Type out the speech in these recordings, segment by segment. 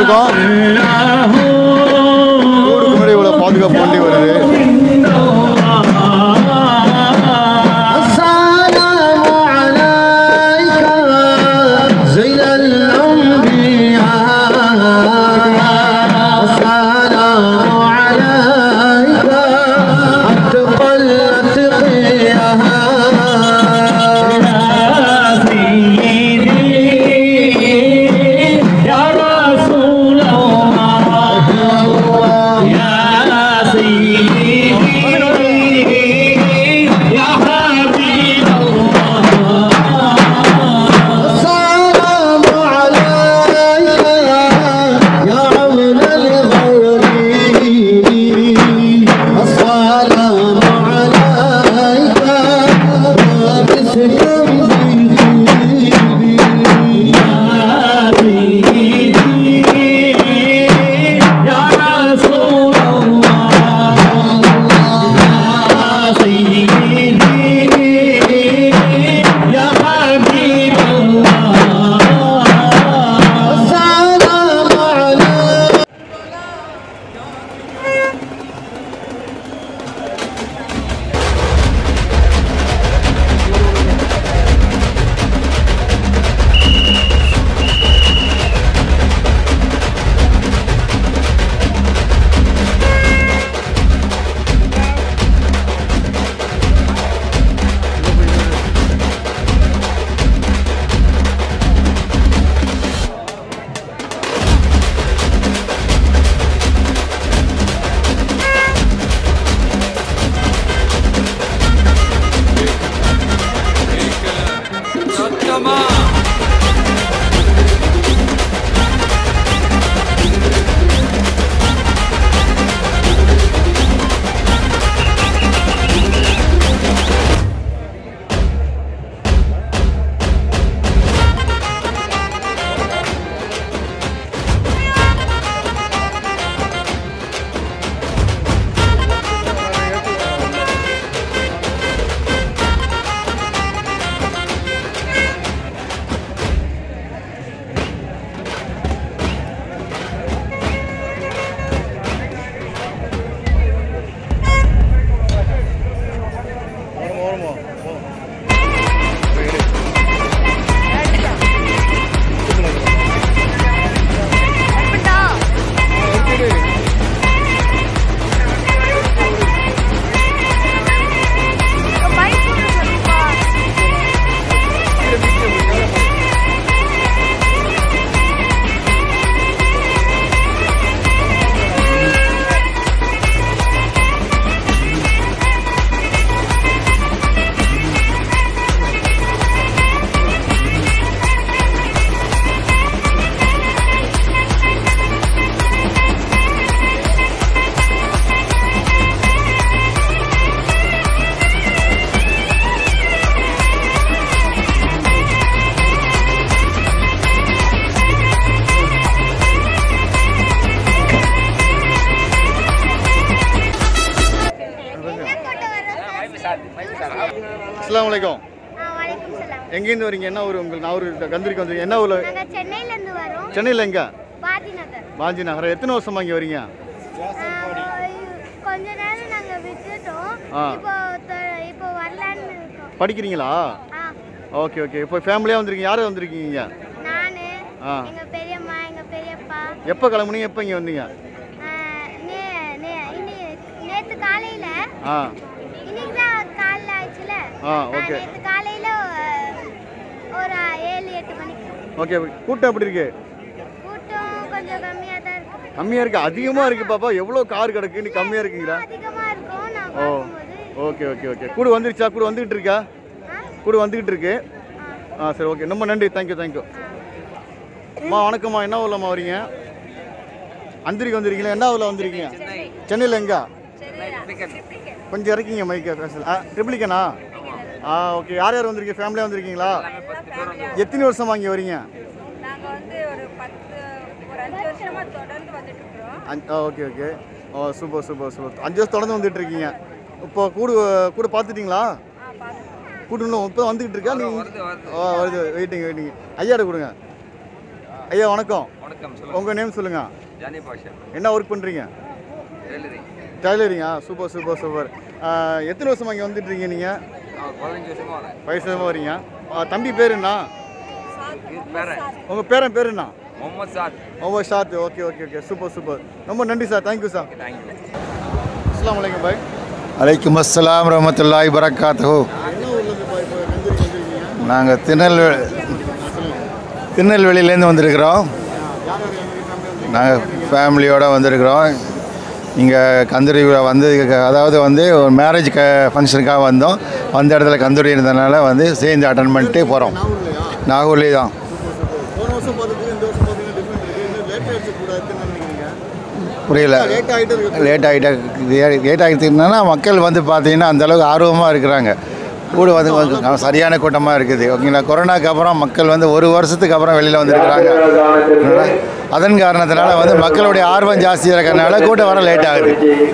வணக்கம் ஊருக்கு முன்னாடி இவ்வளோ பாதுகாப்பு வண்டி வருது السلام عليك زين الأنبياء السلام عليك أتقى الأتقياء السلام عليك يا عون الغيرين السلام عليك يا مسكن السلام عليك அஸ்லாம் வலைக்கம் ஆ, வணக்கம் சலாம் எங்கேருந்து வரீங்க என்ன ஊர் உங்களுக்கு நான் ஊர் கந்தூரிக்கு வந்து என்ன ஊரில் நாங்க சென்னையில இருந்து வரோம் சென்னையில் எங்க பாதி நகர் வாஞ்சி நகரம் எத்தனை வருஷமா இங்கே வரீங்க ஆ, கொஞ்ச நேரம் நாங்க விட்டுட்டோம் ஆ. இப்போ த- இப்போ வரலான்னு இருக்கோம் படிக்கிறீங்களா ஆ ஓகே ஓகே இப்போ ஃபேமிலியாக வந்திருக்கீங்க யார் வந்திருக்கீங்க நானு ஆ. எங்க பெரியம்மா எங்க பெரியப்பா எப்போ கிளம்புனீங்க எப்போ இங்கே வந்தீங்க ஆ, நே- நே- இன்னி- நேத்து காலையில ஆ இன்னைக்கு தான் காலைல ஆயிடுச்சுல ஆ, ஆ, ஓகே. நேத்து காலையில அஹ், ஒரு ஏழு எட்டு மணிக்கு ஓகே கூட்டம் எப்படி இருக்கு கூட்டம் கொஞ்சம் கம்மியா தான் இருக்கு கம்மியாக இருக்கு அதிகமாக இருக்கு பாப்பா எவ்வளோ கார் கிடக்கு நீ கம்மியாக இருக்குங்களா அதிகமா இருக்கும் நான் ஓ பார்க்கும்போது ஓகே ஓகே ஓகே கூட வந்துருச்சா கூட வந்துகிட்டு இருக்கா ஆ கூட வந்துகிட்டு இருக்கு ஆ ஆ சரி ஓகே ரொம்ப நன்றி தேங்க்யூ தேங்க்யூ அம்மா வணக்கம்மா என்ன ஊர்லம்மா வரீங்க அந்திரிக்கு வந்திருக்கீங்களா என்ன ஊரில் வந்திருக்கீங்க சென்னையில் எங்க கொஞ்சம் இறக்கிங்க மைக்க பேசல ஆ ட்ரிப்ளிகனா ஆ ஓகே யார் யார் வந்திருக்கீங்க ஃபேமிலியாக வந்திருக்கீங்களா எத்தனை வருஷமா இங்கே வரீங்க நாங்கள் வந்து ஒரு பத்து ஒரு அஞ்சு வருஷமா தொடர்ந்து வந்துட்டு இருக்கிறோம் அஞ்- ஆ ஓகே ஓகே ஓ சூப்பர் சூப்பர் சூப்பர் அஞ்சு வருஷம் தொடர்ந்து வந்துட்டு இருக்கீங்க இப்போ கூடு கூட பார்த்துட்டீங்களா கூட்டு இன்னும் இப்போ வந்துக்கிட்டு இருக்கா நீங்கள் ஓ வருது வெயிட்டிங் வெயிட்டிங் ஐயாட கொடுங்க ஐயா வணக்கம் வணக்கம் சொல்லுங்க உங்கள் நேம் சொல்லுங்கள் ஜானி பாஷா என்ன ஒர்க் பண்ணுறீங்க டெய்லரிங் டைலரிங்கா சூப்பர் சூப்பர் சூப்பர் எத்தனை வருஷமா இங்கே வந்துட்டு இருக்கீங்க நீங்கள் நான் பதினஞ்சு வருஷமா வரேன் வயசு வருஷமா வரீங்க ஆ, தம்பி பேர் என்ன இது பேரன் உங்கள் பேரன் பேர் என்ன முகமது சாத் ஓ Shad okay okay okay super super ரொம்ப நன்றி சார் தேங்க்யூ சார் தேங்க்யூ அஸ்லாம் வலைக்கம் பாய் அலைக்கும் அஸ்ஸலாம் ரஹமத்துல்லாஹி வரகாத்துஹு என்ன ஊர்லேருந்து பாய் இப்போ கந்தூரி வந்திருக்கீங்க நாங்கள் திருநெல்வேலி திருநெல்வேலியிலேருந்து வந்திருக்கிறோம் யார் யார் எங்கள் ஃபேமிலி வந்து நாங்கள் ஃபேமிலியோடு வந்திருக்கிறோம் இங்கே கந்தூரி விழா வந்து அதாவது வந்து ஒரு மேரேஜ் க ஃபங்க்ஷனுக்காக வந்தோம் வந்த இடத்துல கந்தூரி இருந்ததுனால வந்து சேர்ந்து அட்டன் பண்ணிட்டு போகிறோம் நாகூர்லையா நாகூர்லேயே தான் போன வருஷம் பார்த்துட்டு இந்த வருஷம் பார்த்தீங்கன்னா டிஃப்ரெண்ட் இருக்குது இன்னும் லேட் ஆகிடுச்சு கூடாதுன்னு நினைக்கிறீங்க புரியல லேட் ஆகிட்டு இருக்கு லேட் ஆகிட்ட லேட் ஆகிட்டுனா மக்கள் வந்து பார்த்தீங்கன்னா அந்தளவுக்கு ஆர்வமாக இருக்கிறாங்க கூட வந்து கொஞ்சம் சரியான கூட்டமாக இருக்குது ஓகேங்களா கொரோனாக்கு அப்புறம் மக்கள் வந்து ஒரு வருஷத்துக்கு அப்புறம் வெளியில் வந்திருக்கிறாங்க அதன் காரணத்தினால வந்து மக்களுடைய ஆர்வம் ஜாஸ்தியாக இருக்கிறனால கூட்டம் வர லேட் ஆகுது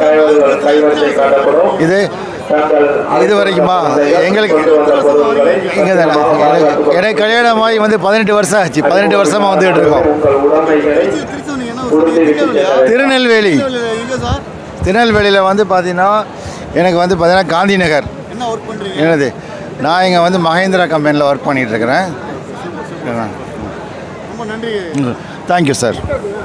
இது இது வரைக்குமா எங்களுக்கு இங்கே தானே எனக்கு- எனக்கு கல்யாணமாகி வந்து பதினெட்டு வருஷம் ஆச்சு பதினெட்டு வருஷமாக வந்துகிட்டு இருக்கோம் திருச்சி திருச்சி வந்தீங்கன்னா ஒரு திருநெல்வேலியா திருநெல்வேலி திருநெல்வேலி எங்கே சார் திருநெல்வேலியில் வந்து பார்த்தீங்கன்னா எனக்கு வந்து பார்த்தீங்கன்னா காந்தி நகர் என்ன ஒர்க் பண்ணுறீங்க என்னது நான் இங்கே வந்து மகேந்திரா கம்பெனியில் ஒர்க் பண்ணிகிட்டு இருக்கிறேன் ரொம்ப நன்றி தேங்க்யூ சார்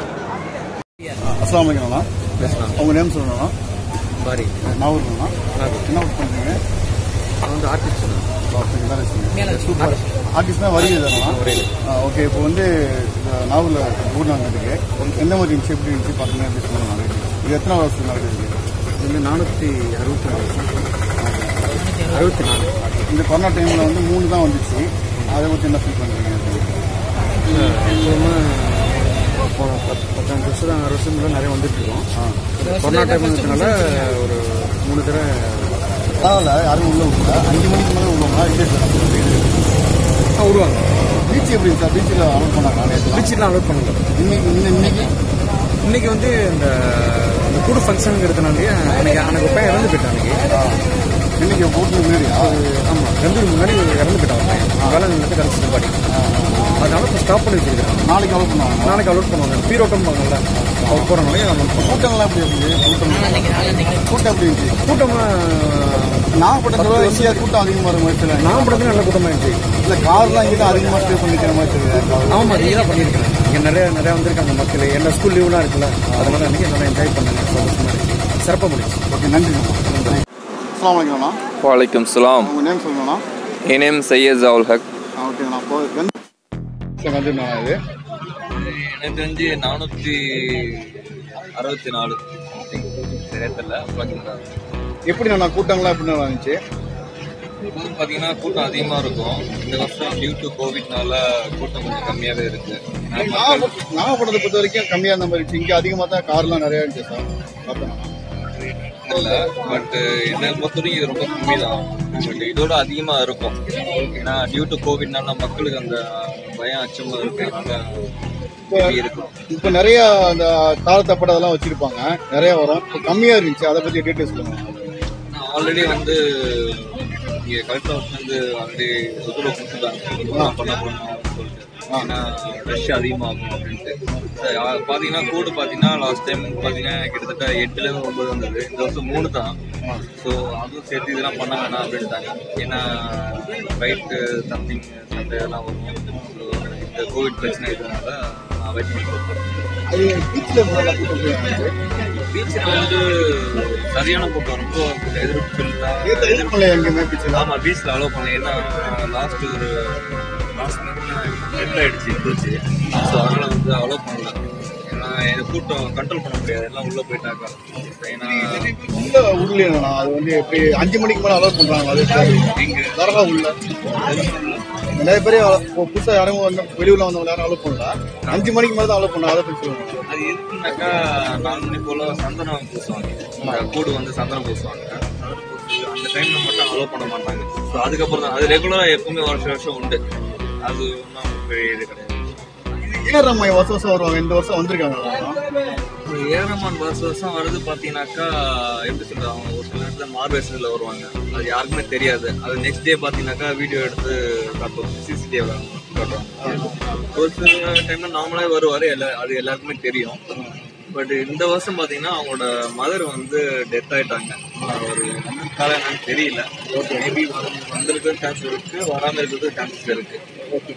அஸ்லாம் வலைக்கம்ண்ணா உங்கள் நேம் சொல்லணும்ண்ணா பாரி நாகூர்ண்ணா என்ன ஒர்க் பண்ணுறீங்க நான் வந்து ஆர்டிஸ்ட் சூப்பர் ஆர்டிஸ்ட்னா வருகை தானா ஓகே இப்போ வந்து இந்த நாகூரில் ஊர் நடந்துருக்கு எந்த மாதிரி இருந்துச்சு எப்படி இருந்துச்சு பார்த்தீங்கன்னா எப்படி சொல்லலாம் இது எத்தனை வருஷம் நடக்குது இது நானூற்றி அறுபத்தி நாலு அறுபத்தி நாலு இந்த கொரோனா டைமில் வந்து மூணு தான் வந்துச்சு அதை பற்றி என்ன ஃபீல் பண்ணுறீங்க எப்போவுமே இப்போ பத்து பத்தாண்டு வருஷம் ஆறு வருஷம் முன்னாடி நிறைய வந்துட்டு இருக்கோம் கொரோனா டைம் இருந்ததுனால ஒரு மூணு தடவை பரவாயில்ல யாரும் உள்ள விடல அஞ்சு மணிக்கு மேலே உள்ளவங்களா இல்லை விடுவாங்க பீச் எப்படி இருக்கா பீச்சில் அலோட் பண்ணாங்க நேற்று பீச்சிலாம் அலோட் பண்ணல இன்னைக்கு இன்ன- இன்னைக்கு இன்னைக்கு வந்து இந்த இந்த கூடு ஃபங்க்ஷனுங்கிறதுனாலே அன்னைக்கு அன்னைக்கு பையன் இறந்து போயிட்டான் அன்னைக்கு இன்னைக்கு போட்டு முன்னாடியா ஆமாம் ரெண்டு முன்னாடி இறந்து போயிட்டான் ஒரு பையன் வேலை நிலத்து கிடச்சிட்டு பாடி அதனால இப்போ ஸ்டாப் பண்ணி வச்சிருக்காங்க நாளைக்கு அலோட் பண்ணுவாங்க நாளைக்கு அலோட் பண்ணுவாங்க பீரோட்டம் பாங்கல்ல அவர் போகிறனாலே அலோட் பண்ணுவாங்க கூட்டம்லாம் எப்படி இருந்துச்சு கூட்டம் கூட்டம் எப்படி இருந்துச்சு கூட்டமாக நாகப்பட்டினத்தில் இந்தியா கூட்டம் அதிகமாக இருக்கும் மாதிரி தெரியல நாகப்படத்துல நல்ல கூட்டமாக இருந்துச்சு இல்லை கார்லாம் இங்கே தான் அதிகமாக ஸ்டே பண்ணிக்கிற மாதிரி தெரியுது ஆமாம் அது தான் பண்ணியிருக்காங்க இங்கே நிறைய நிறைய வந்திருக்காங்க மக்கள் எல்லா ஸ்கூல் லீவ்லாம் இருக்குல்ல அதனால அன்றைக்கி நல்லா என்ஜாய் பண்ணாங்க சந்தோஷமா இருக்கு சிறப்பாக முடிச்சு ஓகே நன்றி அஸ்லாம் வலைக்கம்ண்ணா வலைக்கம் சலாம் உங்கள் நேம் சொல்லணும்ண்ணா என் நேம் சையத் ஜவுல் ஹக் ஓகேண்ணா இப்போ வந்துருண்ணா இது எனக்கு தெரிஞ்சு நானூற்றி அறுபத்தி நாலு சரியா தெரியல எப்படி நான் கூட்டங்கள்லாம் எப்படி இருந்துச்சு இப்போ பார்த்தீங்கன்னா கூட்டம் அதிகமாக இருக்கும் இந்த வருஷம் டியூ டு கோவிட்னால கூட்டம் கொஞ்சம் கம்மியாகவே இருக்கு நாகப்பட்டினம் நாகப்பட்டினத்தை பொறுத்த வரைக்கும் கம்மியாக இருந்த மாதிரி இருந்துச்சு இங்கே அதிகமாக தான் கார்லாம் நிறையா இருந்துச்சு சார் பார்த்தேன் இல்லை பட் என்னை பொறுத்த வரைக்கும் இது ரொம்ப கம்மி தான் பட் இதோட அதிகமாக இருக்கும் ஏன்னா டியூ டு கோவிட்னால மக்களுக்கு அந்த பயம் அச்சமாக இருக்கிறதுனால இப்படி இருக்கும் இப்போ நிறைய அந்த தாழ்த்தப்பட அதெல்லாம் வச்சிருப்பாங்க நிறைய வரும் இப்போ கம்மியாக இருந்துச்சு அதை பற்றி டீட்டெயில்ஸ் சொல்லுங்கள் ஆல்ரெடி வந்து இங்கே கலெக்டர் ஆஃபீஸ்லேருந்து ஆல்ரெடி உத்தரவு கொடுத்துட்டாங்க இதெல்லாம் பண்ண போகணும் அப்படின்னு சொல்லிட்டு ஏன்னா ரஷ் அதிகமாகும் அப்படின்ட்டு சரி, ஆ, பார்த்தீங்கன்னா கூடு பார்த்தீங்கன்னா லாஸ்ட் டைம் பார்த்தீங்கன்னா கிட்டத்தட்ட எட்டுலேருந்து ஒன்பது வந்தது இந்த வருஷம் மூணு தான் ஸோ அதுவும் சேர்த்து இதெல்லாம் பண்ண வேணாம் அப்படின்ட்டாங்க ஏன்னா ஃபைட்டு சம்திங் சண்டை எல்லாம் வரும் ஸோ இந்த கோவிட் பிரச்சனை இதனால அவாய்ட் பண்ணுறோம் அது பீச்சில் நல்லா கூட்டம் போய் இருந்துச்சு பீச்சில் வந்து சரியான கூட்டம் ரொம்ப எதிர்ப்பு நேற்று எதிர்ப்பில்லை எங்கேயுமே பீச்சில் ஆமாம் பீச்சில் அலோவ் பண்ணேன் ஏன்னா லாஸ்ட் ஒரு லாஸ்ட் டெத் ஆகிடுச்சு இருந்துச்சு ஸோ அதனால் வந்து அலோவ் பண்ணல ஏன்னா இது கூட்டம் கண்ட்ரோல் பண்ண முடியாது எல்லாம் உள்ளே போயிட்டாக்கா ஏன்னா உள்ள உள்ளேண்ணா அது வந்து எப்படி அஞ்சு மணிக்கு மேலே அலோவ் பண்ணுறாங்க அது இங்கே தரகா உள்ள நிறைய பேர் இப்போ புதுசாக யாரும் வந்து வெளியூரில் வந்தவங்க யாரும் அலோவ் பண்ணல அஞ்சு மணிக்கு மேலே தான் அலோவ் பண்ணாங்க அதை பற்றி சொல்லுங்க அது எதுக்குனாக்கா நாலு மணி போல் சந்தனம் பூசுவாங்க இந்த கூடு வந்து சந்தனம் பூசுவாங்க சந்தனம் பூசி அந்த டைமில் மட்டும் அலோவ் பண்ண மாட்டாங்க ஸோ அதுக்கப்புறம் தான் அது ரெகுலராக எப்பவுமே வருஷம் வருஷம் உண்டு அது ஒன்றும் பெரிய இது கிடையாது ஈரம்மை வருஷம் வருஷம் வருவாங்க இந்த வருஷம் வந்திருக்காங்க ஏரமான் வருஷம் வருஷம் வருது பார்த்தீங்கன்னாக்கா எப்படி சொல்றது அவங்க ஒரு சில நேரத்தில் மார்வேஷனில் வருவாங்க அது யாருக்குமே தெரியாது அது நெக்ஸ்ட் டே பார்த்தீங்கன்னாக்கா வீடியோ எடுத்து காட்டுவோம் சிசிடிவியில் காட்டுவாங்க ஒரு சில டைம்ல நார்மலாக வருவார் எல்லா அது எல்லாருக்குமே தெரியும் பட் இந்த வருஷம் பார்த்தீங்கன்னா அவங்களோட மதர் வந்து டெத் ஆயிட்டாங்க ஒரு காலம் என்னன்னு தெரியல மேபி வந்திருக்க சான்ஸ் இருக்கு வராமல் இருக்கிறது சான்சஸ் இருக்கு ஓகே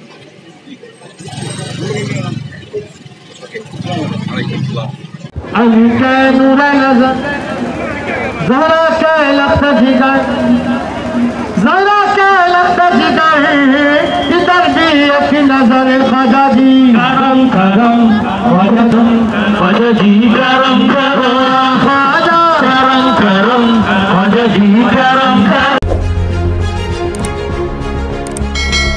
வணக்கம் அஸ்ஸலாம். علی کے نور نظر ذرا کے لفظ جگر ذرا کے لفظ جگر ادھر بھی ایک نظر خدا جی کرم کرم وجدم وجہ جی کرم کرم خدا کرم کرم وجہ جی کرم